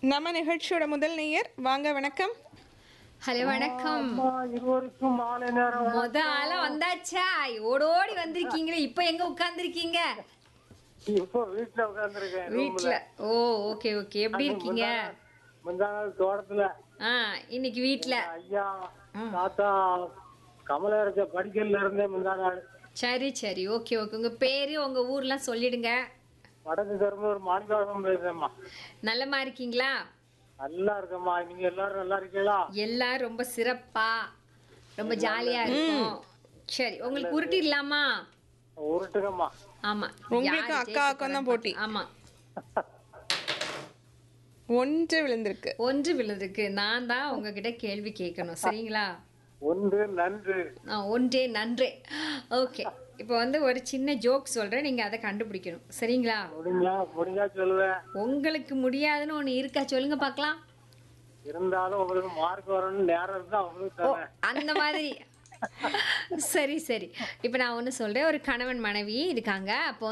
நம்ம நிகழ்ச்சியோட முதல் நேயர் வாங்க வணக்கம் ஹலோ வணக்கம் அம்மா, இருவருக்கும் மாலை நேரம் முத ஆளா வந்தாச்சா ஓடோடி வந்திருக்கீங்களே இப்போ எங்க உட்கார்ந்திருக்கீங்க இப்போ வீட்டுல உட்காந்துருக்கேன் வீட்ல ஓ ஓகே ஓகே எப்படி இருக்கீங்க முந்தா நாள் தோட்டத்துல ஆ இன்னைக்கு வீட்ல ஐயா தாத்தா கமலரச படிக்கல்ல இருந்தேன் முந்தா நாள் சரி சரி ஓகே ஓகே உங்க பேரு உங்க ஊர்லாம் சொல்லிடுங்க வடக்கு தருமபுரி மாணிக்காவரம் பேசுறேம்மா நல்லமா இருக்கீங்களா நல்லா இருக்கம்மா நீங்க எல்லாரும் நல்லா இருக்கீங்களா எல்லாரும் ரொம்ப சிறப்பா ரொம்ப ஜாலியா இருக்கும் சரி உங்களுக்கு உருட்டிடலாமா உருட்டுங்கம்மா ஆமா உங்களுக்கு யாரு அக்கா ஜெயிக்க அக்கம் தான் போறான்னு போட்டி. ஆமா ஒன்று விழுந்திருக்கு ஒன்று விழுதுக்கு நான் தான் உங்ககிட்ட கேள்வி கேட்கணும் சரிங்களா ஒன்று நன்று ஆ, ஒன்றே நன்றே ஓகே இப்போ வந்து ஒரு சின்ன ஜோக் சொல்றேன் நீங்க அதை கண்டுபிடிக்கணும் சரிங்களா முடிஞ்சா முடிஞ்சா சொல்லுவேன் உங்களுக்கு முடியாதுன்னு ஒண்ணு இருக்கா சொல்லுங்க பார்க்கலாம் இருந்தாலும் உங்களுக்கு மார்க் வரணும்னு நேரம் இருந்தா உங்களுக்கு ஓ தரேன் அந்த மாதிரி சரி சரி இப்போ நான் ஒன்று சொல்றேன் ஒரு கணவன் மனைவி இருக்காங்க அப்போ